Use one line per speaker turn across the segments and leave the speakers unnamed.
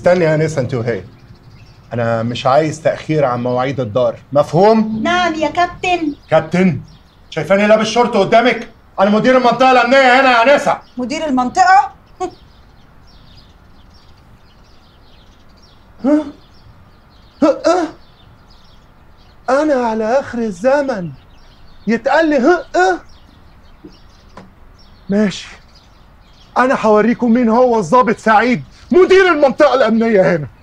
استني يا نسا انت وهي انا مش عايز تاخير عن مواعيد الدار مفهوم
نعم يا كابتن
كابتن شايفاني لابس شورت قدامك انا مدير المنطقه الامنيه هنا يا نسا
مدير المنطقة
انا على اخر الزمن يتقال لي ها اه ماشي انا هوريكم مين هو الضابط سعيد مدير المنطقه الامنيه هنا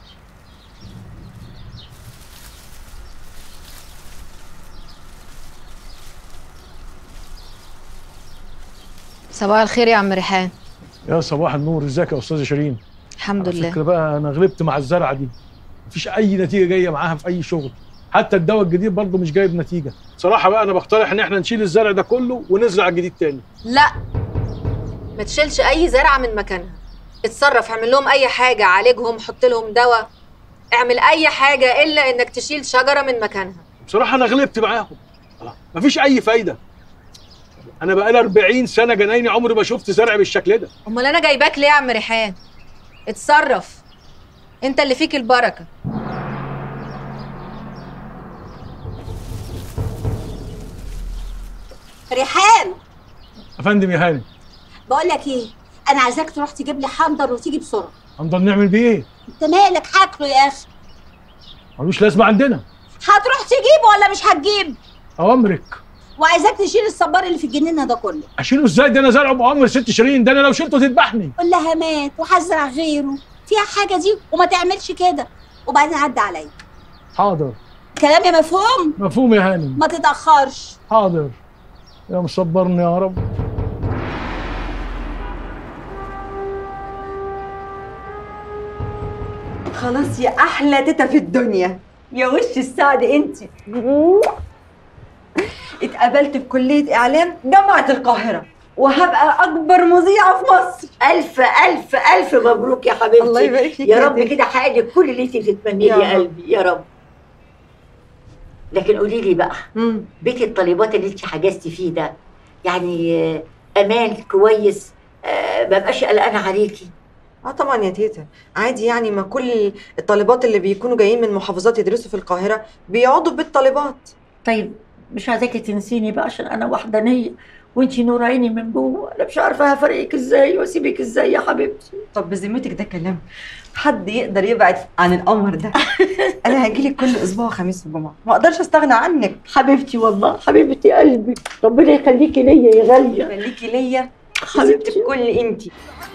صباح الخير يا عم ريحان
يا صباح النور ازيك يا استاذه شيرين
الحمد
على
لله
فكره بقى انا غلبت مع الزرعه دي مفيش اي نتيجه جايه معاها في اي شغل حتى الدواء الجديد برضه مش جايب نتيجه صراحه بقى انا بقترح ان احنا نشيل الزرع ده كله ونزرع الجديد تاني
لا ما تشيلش اي زرعه من مكانها اتصرف اعمل لهم اي حاجه عالجهم حط لهم دواء اعمل اي حاجه الا انك تشيل شجره من مكانها
بصراحه انا غلبت معاهم آه، مفيش اي فايده انا بقالي 40 سنه جنايني عمري ما شفت زرع بالشكل ده
امال انا جايباك ليه يا عم ريحان اتصرف انت اللي فيك البركه
ريحان
يا فندم يا هاني
بقول لك ايه انا عايزاك تروح تجيب لي حنظر وتيجي بسرعه
هنفضل نعمل بيه ايه؟
انت مالك هاكله يا اخي
ملوش لازمه عندنا
هتروح تجيبه ولا مش هتجيب
اوامرك
وعايزاك تشيل الصبار اللي في الجنينه ده كله
اشيله ازاي ده انا زرعه بامر ست شيرين ده انا لو شلته تذبحني
قول لها مات وهزرع غيره فيها حاجه دي وما تعملش كده وبعدين عدي عليا
حاضر
كلامي مفهوم
مفهوم يا هانم
ما تتاخرش
حاضر يا مصبرني يا رب
خلاص يا احلى تيتا في الدنيا يا وش السعد انت اتقابلت في كليه اعلام جامعه القاهره وهبقى اكبر مذيعه في مصر
ألف ألف ألف مبروك يا حبيبتي
الله يبارك فيك
يا
يا
رب
تيتا.
كده حقق لك كل اللي انت بتتمنيه
يا
يا
رب.
قلبي يا رب لكن قولي لي بقى
مم.
بيت الطالبات اللي انت حجزتي فيه ده يعني آه، امان كويس آه، ما بقاش قلقانه عليكي
اه طبعا يا تيتا عادي يعني ما كل الطالبات اللي بيكونوا جايين من محافظات يدرسوا في القاهره بيقعدوا في بيت طالبات
طيب مش عايزاكي تنسيني بقى عشان انا وحدانيه وانتي نور عيني من جوه انا مش عارفه هفرقك ازاي واسيبك ازاي يا حبيبتي
طب بذمتك ده كلام حد يقدر يبعد عن القمر ده انا هجيلك كل اسبوع خميس وجمعه ما اقدرش استغنى عنك
حبيبتي والله حبيبتي قلبي ربنا يخليكي ليا يا غاليه
خليكي ليا
حبيبتي.
حبيبتي بكل انتي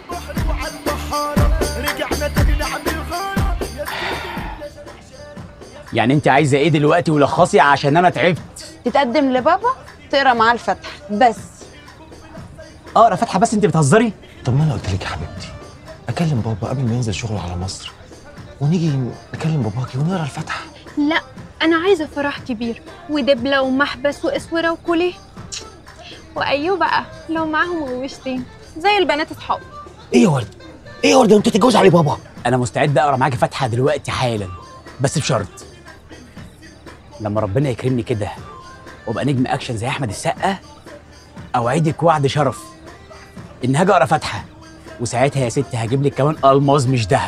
يعني انت عايزه ايه دلوقتي ولخصي عشان انا تعبت
تتقدم لبابا تقرا معاه الفتح بس
اقرا فاتحه بس انت بتهزري
طب ما انا قلت لك يا حبيبتي اكلم بابا قبل ما ينزل شغله على مصر ونيجي نكلم باباكي ونقرا الفاتحه
لا أنا عايزة فرح كبير ودبلة ومحبس وإسورة وكوليه وأيوه بقى لو معاهم غوشتين زي البنات أصحابي
ايه يا ورده ايه يا ورده انت تتجوز علي بابا
انا مستعد اقرا معاكي فاتحه دلوقتي حالا بس بشرط لما ربنا يكرمني كده وابقى نجم اكشن زي احمد السقا اوعدك وعد شرف ان هاجي اقرا فاتحه وساعتها يا ست هجيب لك كمان الماظ مش ذهب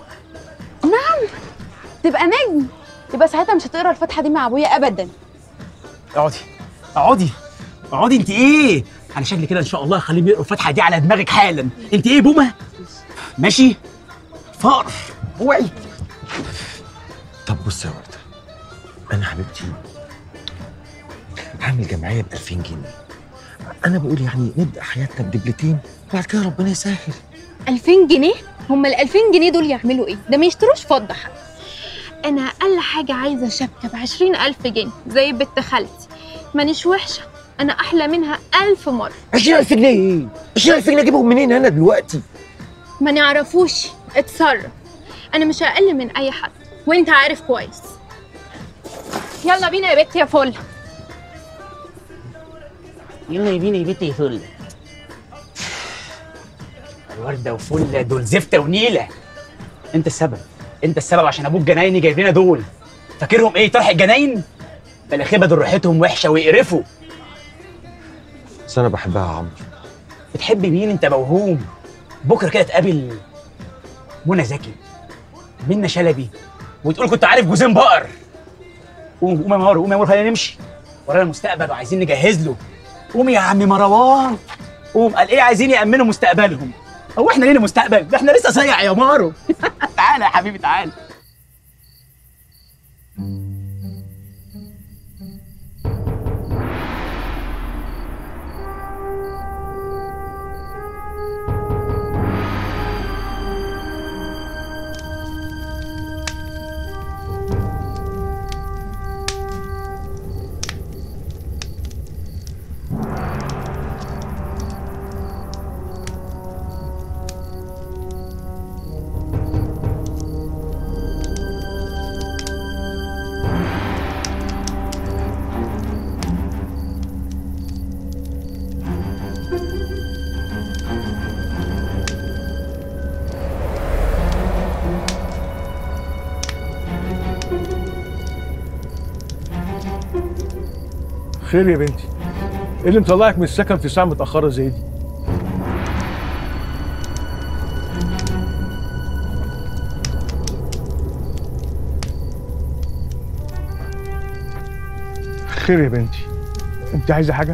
تبقى نجم يبقى ساعتها مش هتقرا الفتحه دي مع ابويا ابدا
اقعدي اقعدي اقعدي انت ايه انا شكلي كده ان شاء الله هخليهم يقروا الفاتحه دي على دماغك حالا انت ايه بومه ماشي فقر اوعي
طب بص يا ورده انا حبيبتي هعمل جمعيه ب 2000 جنيه انا بقول يعني نبدا حياتنا بدبلتين وبعد كده ربنا يسهل
2000 جنيه هما ال 2000 جنيه دول يعملوا إيه؟ ده ما يشتروش فضة حتى أنا أقل حاجة عايزة شبكة ب 20000 جنيه زي بنت خالتي مانيش وحشة أنا أحلى منها ألف مرة
20000 جنيه ايه 20000 جنيه اجيبهم منين انا دلوقتي
ما نعرفوش اتصرف أنا مش أقل من أي حد وأنت عارف كويس يلا بينا يا بت يا فل
يلا يا بينا يا بنتي يا فل الوردة وفلة دول زفتة ونيلة انت السبب انت السبب عشان ابوك جنايني جايب لنا دول فاكرهم ايه طرح الجناين بلاخيبة دول ريحتهم وحشة ويقرفوا
بس انا بحبها يا عمرو
بتحب مين انت موهوم بكرة كده تقابل منى زكي منة شلبي وتقول كنت عارف جوزين بقر قوم قوم يا مروه قوم يا مروه خلينا نمشي ورانا المستقبل وعايزين نجهز له قوم يا عم مروان قوم قال ايه عايزين يامنوا مستقبلهم هو احنا لينا مستقبل ده احنا لسه صيع يا مارو تعالى يا حبيبي تعالى
خير يا بنتي ايه اللي مطلعك من السكن في ساعه متاخره زي دي خير يا بنتي انت عايزه حاجه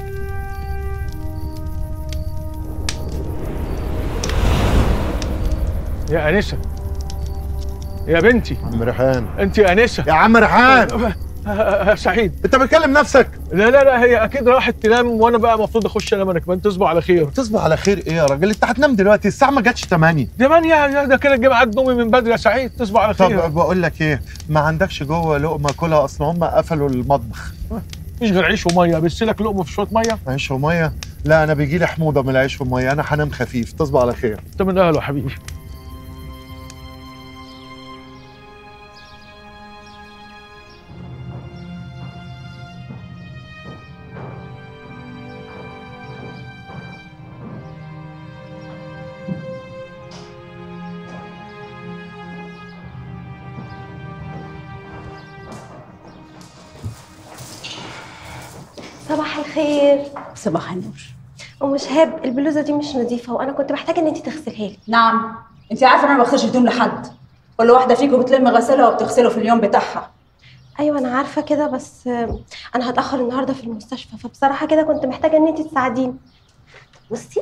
يا انسه يا بنتي
عم ريحان
انت يا انسه
يا عم ريحان
سعيد
انت بتكلم نفسك
لا لا لا هي اكيد راحت تنام وانا بقى المفروض اخش انام انا كمان تصبح على خير
تصبح على خير ايه يا راجل انت هتنام دلوقتي الساعه ما جاتش 8
زمان يا ده كده جه ميعاد نومي من بدري يا سعيد تصبح على خير
طب بقول لك ايه ما عندكش جوه لقمه كلها اصل هم قفلوا المطبخ
مفيش غير عيش وميه بس لك لقمه في شويه ميه
عيش وميه لا انا بيجي لي حموضه من العيش والميه انا هنام خفيف تصبح على خير
انت من اهله يا حبيبي
صباح الخير
صباح النور
ام شهاب البلوزه دي مش نظيفه وانا كنت محتاجه ان انت تغسليها لي
نعم انت عارفه ان انا ما بغسلش هدوم لحد كل واحده فيكم بتلم غسالها وبتغسله في اليوم بتاعها
ايوه انا عارفه كده بس آه، انا هتاخر النهارده في المستشفى فبصراحه كده كنت محتاجه ان انت تساعديني بصي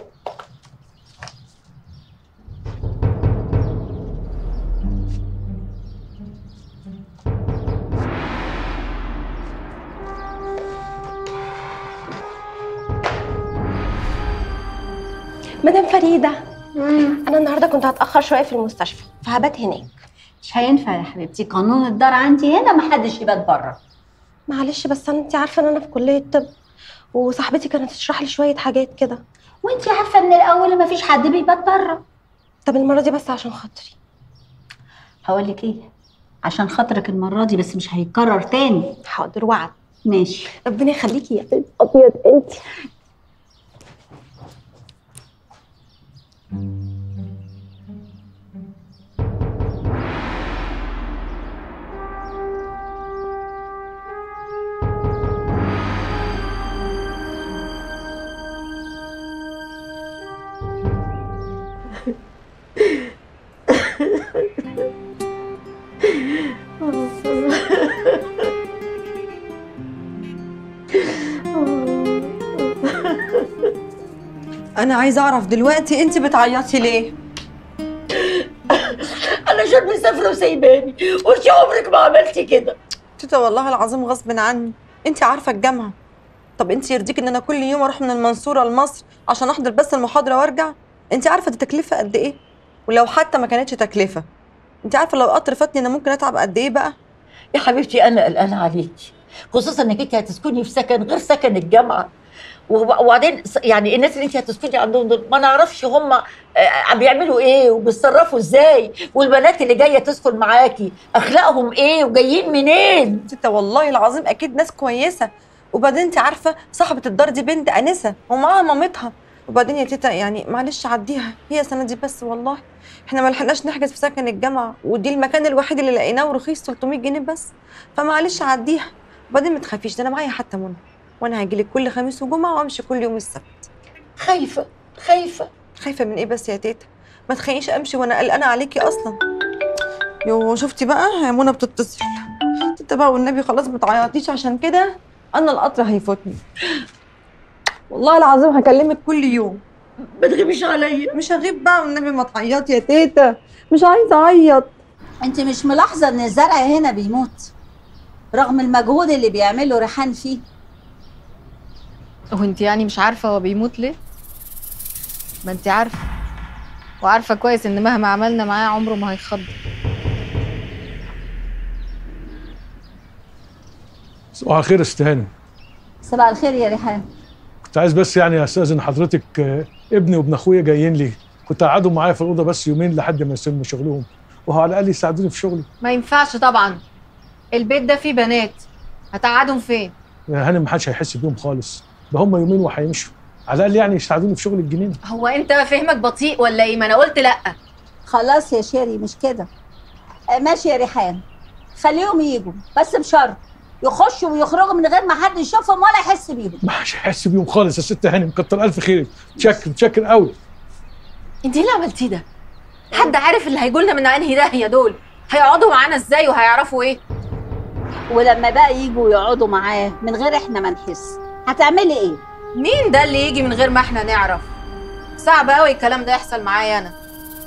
مدام فريده انا النهارده كنت هتاخر شويه في المستشفى فهبات هناك
مش هينفع يا حبيبتي قانون الدار عندي هنا محدش يبات بره
معلش بس انا انت عارفه ان انا في كليه طب وصاحبتي كانت تشرح لي شويه حاجات كده
وانت عارفه من الاول مفيش حد بيبات بره
طب المره دي بس عشان خاطري
هقول لك ايه عشان خاطرك المره دي بس مش هيتكرر تاني
حاضر وعد
ماشي
ربنا يخليكي يا بنت ابيض انت
انا عايزه اعرف دلوقتي انت بتعيطي ليه
علشان مسافره وسايباني وانت عمرك ما عملتي كده
تيتا والله العظيم غصب عني انت عارفه الجامعه طب انت يرضيك ان انا كل يوم اروح من المنصوره لمصر عشان احضر بس المحاضره وارجع انت عارفه دي تكلفه قد ايه ولو حتى ما كانتش تكلفه انت عارفه لو قطر فاتني انا ممكن اتعب قد ايه بقى
يا حبيبتي انا قلقانه عليكي خصوصا انك انت هتسكني في سكن غير سكن الجامعه وب- وبعدين س- يعني الناس اللي انت هتسكني عندهم دول ما نعرفش هم آه، بيعملوا ايه وبيتصرفوا ازاي والبنات اللي جايه تسكن معاكي اخلاقهم ايه وجايين منين
تيتا والله العظيم اكيد ناس كويسه وبعدين انت عارفه صاحبه الدار دي بنت انسه ومعاها مامتها وبعدين يا تيتا يعني معلش عديها هي سنه دي بس والله احنا ما لحقناش نحجز في سكن الجامعه ودي المكان الوحيد اللي لقيناه ورخيص 300 جنيه بس فمعلش عديها وبعدين ما تخافيش ده انا معايا حتى منى وانا هاجيلك كل خميس وجمعه وامشي كل يوم السبت
خايفه خايفه
خايفه من ايه بس يا تيتا ما تخلينيش امشي وانا قلقانه عليكي اصلا يو شفتي بقى يا منى بتتصل تيتا بقى والنبي خلاص ما تعيطيش عشان كده انا القطر هيفوتني والله العظيم هكلمك كل يوم
ما تغيبيش عليا
مش هغيب بقى والنبي ما تعيطي يا تيتا مش عايزه اعيط
انت مش ملاحظه ان الزرع هنا بيموت رغم المجهود اللي بيعمله ريحان فيه
هو انت يعني مش عارفه هو بيموت ليه ما انت عارفه وعارفه كويس ان مهما عملنا معاه عمره ما هيخض
صباح الخير يا ست هانم
صباح الخير يا ريحان
كنت عايز بس يعني استاذن حضرتك آه، ابني وابن اخويا جايين لي كنت قعدوا معايا في الاوضه بس يومين لحد ما يسلموا شغلهم وهو على الاقل يساعدوني في شغلي
ما ينفعش طبعا البيت ده فيه بنات هتقعدهم فين
يا هانم ما حدش هيحس بيهم خالص ده هم يومين وهيمشوا على الاقل يعني يساعدوني في شغل الجنينه
هو انت فهمك بطيء ولا ايه ما انا قلت لا
خلاص يا شيري مش كده آه، ماشي يا ريحان خليهم يجوا بس بشرط يخشوا ويخرجوا من غير ما حد يشوفهم ولا يحس بيهم
ما حدش هيحس بيهم خالص يا ست هانم كتر الف خيرك متشكر متشكر قوي
انت ايه اللي عملتيه ده حد عارف اللي هيجولنا من انهي داهيه دول هيقعدوا معانا ازاي وهيعرفوا ايه
ولما بقى يجوا يقعدوا معاه من غير احنا ما نحس هتعملي ايه
مين ده اللي يجي من غير ما احنا نعرف صعب قوي الكلام ده يحصل معايا انا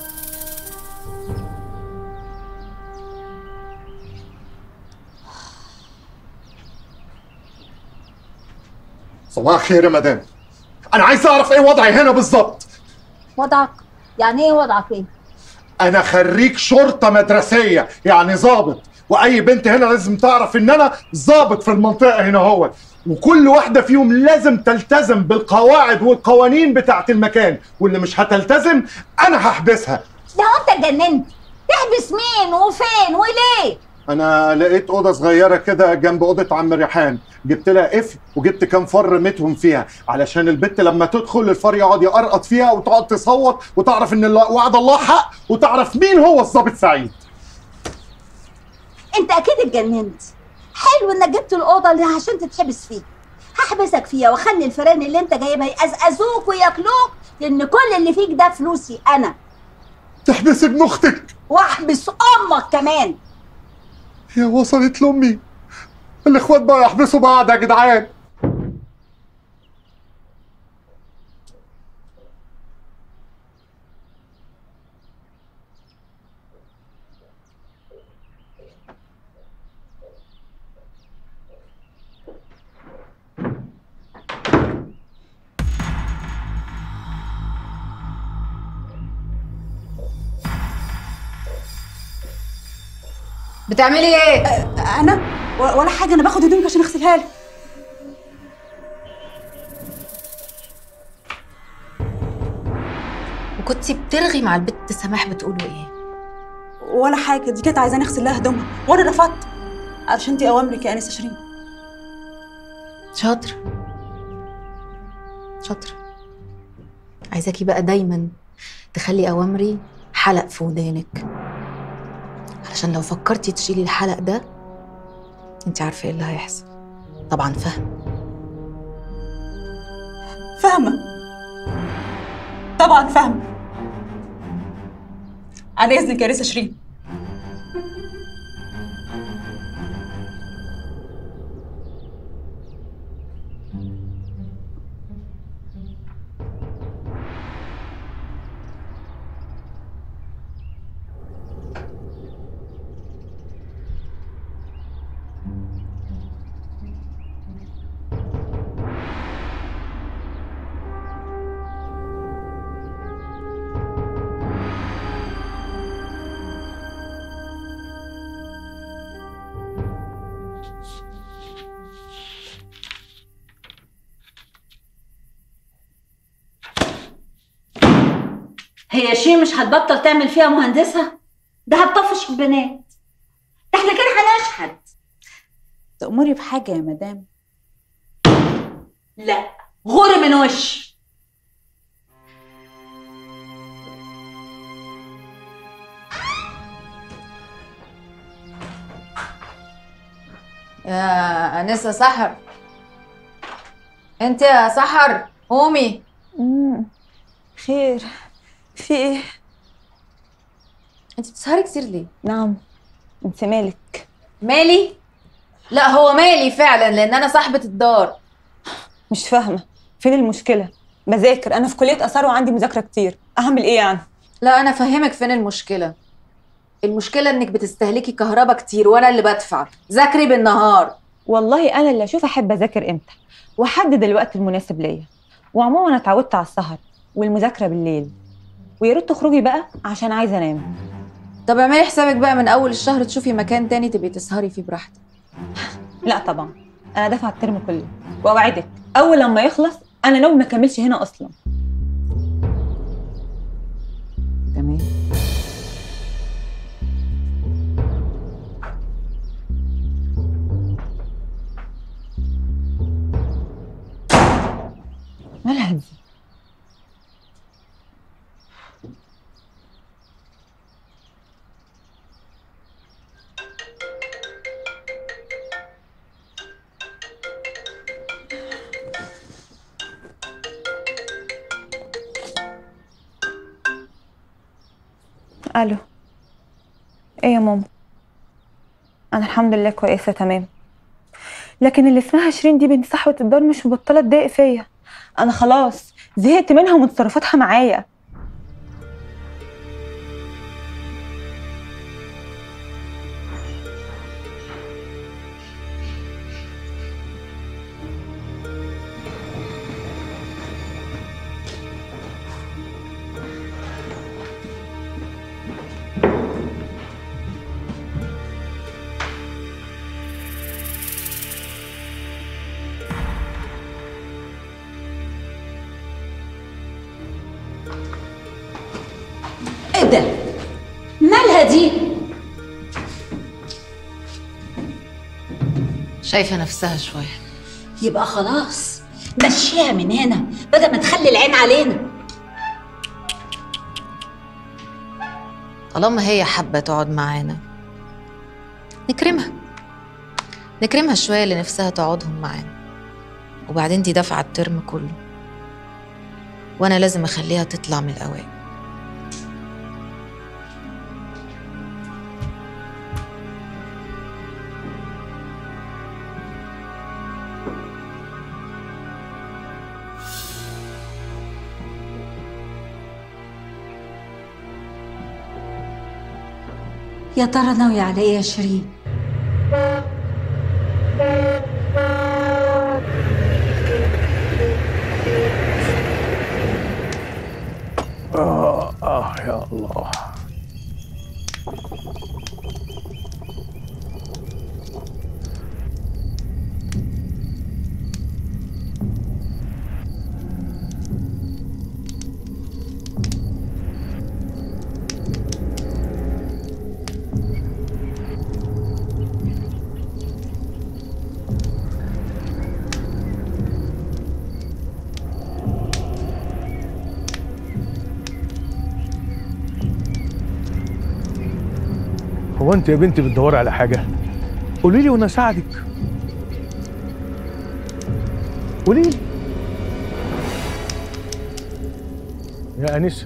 صباح الخير يا مدام انا عايز اعرف ايه وضعي هنا بالظبط
وضعك يعني ايه وضعك ايه
انا خريج شرطه مدرسيه يعني ظابط واي بنت هنا لازم تعرف ان انا ظابط في المنطقه هنا هو وكل واحده فيهم لازم تلتزم بالقواعد والقوانين بتاعت المكان واللي مش هتلتزم انا هحبسها
ده هو انت اتجننت تحبس مين وفين وليه
انا لقيت اوضه صغيره كده جنب اوضه عم ريحان جبت لها قفل وجبت كام فر رميتهم فيها علشان البت لما تدخل الفار يقعد يقرقط فيها وتقعد تصوت وتعرف ان الله- وعد الله حق وتعرف مين هو الظابط سعيد
انت اكيد اتجننت حلو انك جبت الاوضه اللي عشان تتحبس فيها هحبسك فيها واخلي الفيران اللي انت جايبها يقزقزوك وياكلوك لان كل اللي فيك ده فلوسي انا
تحبس ابن اختك
واحبس امك كمان
هي وصلت لامي الاخوات بقى يحبسوا بعض يا جدعان
بتعملي ايه
انا و- ولا حاجه انا باخد هدومك عشان اغسلها لك
وكنتي بترغي مع البت سماح بتقولوا ايه
ولا حاجه دي كانت عايزاني اغسل لها هدومها وانا رفضت علشان دي اوامرك يا انسه شيرين
شاطر شاطر عايزاكي بقى دايما تخلي اوامري حلق في ودانك علشان لو فكرتي تشيلي الحلق ده انت عارفه ايه اللي هيحصل طبعا فاهم
فاهمه طبعا فاهمه على اذنك يا انسه شيرين
هي شي مش هتبطل تعمل فيها مهندسه ده هتطفش البنات ده احنا كده هنشهد
تأمري بحاجة يا مدام
لا غوري من وش
يا انسه سحر انت يا سحر قومي
خير في ايه
انت بتسهري كتير ليه
نعم انت مالك
مالي لا هو مالي فعلا لان انا صاحبه الدار
مش فاهمه فين المشكله بذاكر انا في كليه اثار وعندي مذاكره كتير اعمل ايه يعني
لا انا فاهمك فين المشكله المشكله انك بتستهلكي كهرباء كتير وانا اللي بدفع ذاكري بالنهار
والله انا اللي اشوف احب اذاكر امتى واحدد الوقت المناسب ليا وعموما انا اتعودت على السهر والمذاكره بالليل ويا ريت تخرجي بقى عشان عايزه انام
طب اعملي حسابك بقى من اول الشهر تشوفي مكان تاني تبقي تسهري فيه براحتك
لا طبعا انا دافعه الترم كله واوعدك اول لما يخلص انا ناوي ما اكملش هنا اصلا
تمام
مالها دي الو ايه يا ماما انا الحمد لله كويسه تمام لكن اللي اسمها شيرين دي بنت صاحبه الدار مش مبطله تضايق فيا انا خلاص زهقت منها ومن تصرفاتها معايا
ايه ده مالها دي
شايفه نفسها شويه
يبقى خلاص مشيها من هنا بدل ما تخلي العين علينا
طالما هي حابه تقعد معانا نكرمها نكرمها شويه اللي نفسها تقعدهم معانا وبعدين دي دافعه الترم كله وانا لازم اخليها تطلع من الاوائل
يا ترى ناوية على ايه يا شيرين
آه آه يا الله هو انت يا بنتي بتدوري على حاجه قولي لي وانا اساعدك قولي لي يا انسه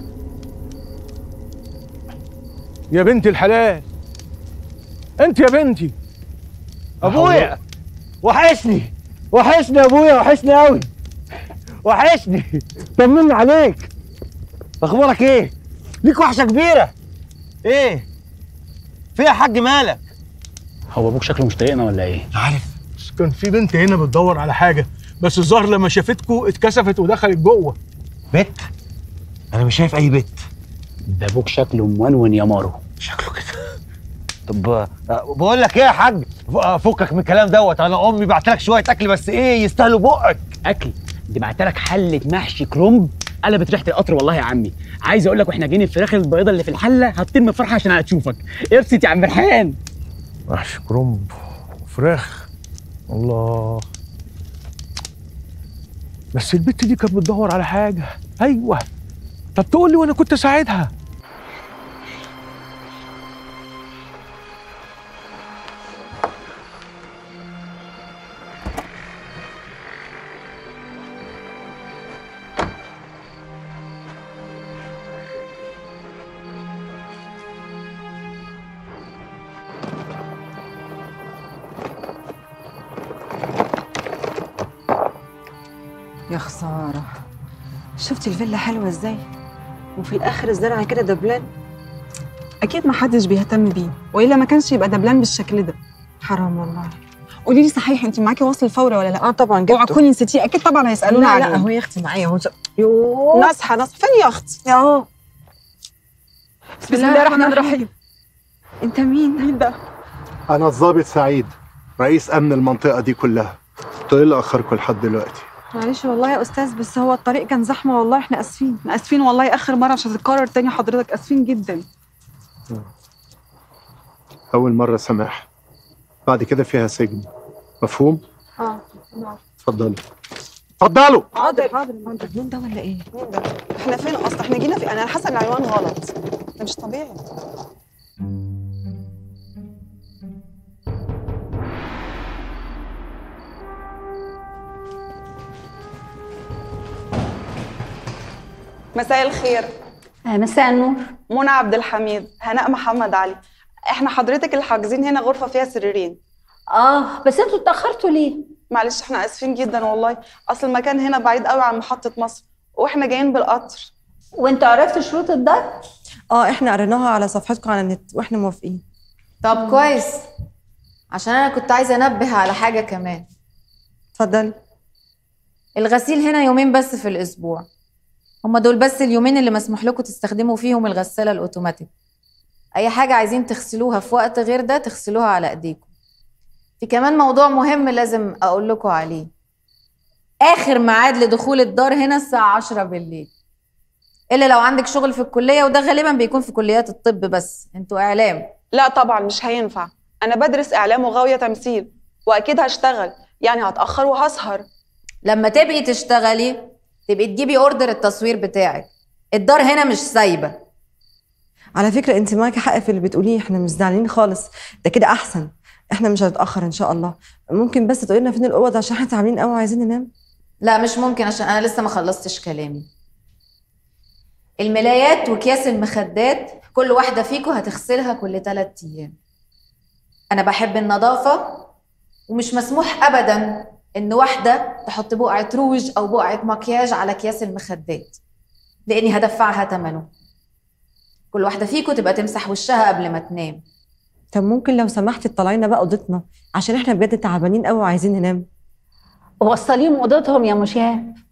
يا بنت الحلال انت يا بنتي
ابويا وحشني وحشني يا ابويا وحشني قوي وحشني طمني عليك اخبارك ايه ليك وحشه كبيره ايه في يا حاج مالك
هو ابوك شكله مش طايقنا ولا ايه؟
عارف كان في بنت هنا بتدور على حاجه بس الظاهر لما شافتكوا اتكسفت ودخلت جوه
بت انا مش شايف اي بت
ده ابوك شكله مونون يا مارو
طب آه، بقول لك ايه يا حاج ف- آه، فكك من الكلام دوت انا امي بعت لك شويه اكل بس ايه يستاهلوا بقك
اكل دي بعت لك حله محشي كرنب قلبت ريحه القطر والله يا عمي عايز اقول لك واحنا جايين الفراخ البيضه اللي في الحله هتطير من الفرحه عشان هتشوفك ابسط يا عم ريحان
محشي كرنب وفراخ الله بس البت دي كانت بتدور على حاجه ايوه طب تقول لي وانا كنت اساعدها
يا خساره شفتي الفيلا حلوه ازاي وفي الاخر الزرع كده دبلان
اكيد ما حدش بيهتم بيه والا ما كانش يبقى دبلان بالشكل ده
حرام والله
قولي لي صحيح انت معاكي وصل الفوري ولا لا
اه طبعا جبته
اوعى تكوني نسيتيه اكيد طبعا هيسالونا
لا
عليه
لا هو يا اختي معايا هو يوه
نصحى نصحى فين يا اختي
اهو
بسم الله الرحمن الرحيم
انت مين
مين ده
انا الضابط سعيد رئيس امن المنطقه دي كلها انتوا ايه اللي اخركم لحد دلوقتي
معلش والله يا استاذ بس هو الطريق كان زحمه والله احنا اسفين احنا اسفين والله اخر مره مش هتتكرر تاني حضرتك اسفين جدا
اول مره سماح بعد كده فيها سجن مفهوم
اه
اتفضلوا اتفضلوا
حاضر حاضر حاضر
مين ده ولا ايه
مين ده احنا فين اصلا احنا جينا في انا حاسه العنوان غلط ده مش طبيعي مساء الخير
مساء النور
منى عبد الحميد هناء محمد علي احنا حضرتك اللي حاجزين هنا غرفه فيها سريرين
اه بس انتوا اتاخرتوا ليه
معلش احنا اسفين جدا والله اصل المكان هنا بعيد قوي عن محطه مصر واحنا جايين بالقطر
وانت عرفت شروط الدار
اه احنا قريناها على صفحتكم على النت واحنا موافقين
طب كويس عشان انا كنت عايزه انبه على حاجه كمان
اتفضلي
الغسيل هنا يومين بس في الاسبوع هما دول بس اليومين اللي مسموح لكم تستخدموا فيهم الغساله الاوتوماتيك اي حاجه عايزين تغسلوها في وقت غير ده تغسلوها على ايديكم في كمان موضوع مهم لازم اقول لكم عليه اخر ميعاد لدخول الدار هنا الساعه 10 بالليل الا لو عندك شغل في الكليه وده غالبا بيكون في كليات الطب بس انتوا اعلام
لا طبعا مش هينفع انا بدرس اعلام وغاويه تمثيل واكيد هشتغل يعني هتاخر وهسهر
لما تبقي تشتغلي تبقي تجيبي اوردر التصوير بتاعك الدار هنا مش سايبه
على فكره انت معاكي حق في اللي بتقوليه احنا مش زعلانين خالص ده كده احسن احنا مش هنتاخر ان شاء الله ممكن بس تقولي لنا فين الاوض عشان احنا تعبانين قوي وعايزين ننام
لا مش ممكن عشان انا لسه ما خلصتش كلامي الملايات واكياس المخدات كل واحده فيكم هتغسلها كل 3 ايام انا بحب النظافه ومش مسموح ابدا ان واحده تحط بقعه روج او بقعه مكياج على اكياس المخدات لاني هدفعها ثمنه كل واحده فيكم تبقى تمسح وشها قبل ما تنام
طب ممكن لو سمحتي تطلعينا بقى اوضتنا عشان احنا بجد تعبانين قوي وعايزين ننام
وصليهم اوضتهم يا مشاب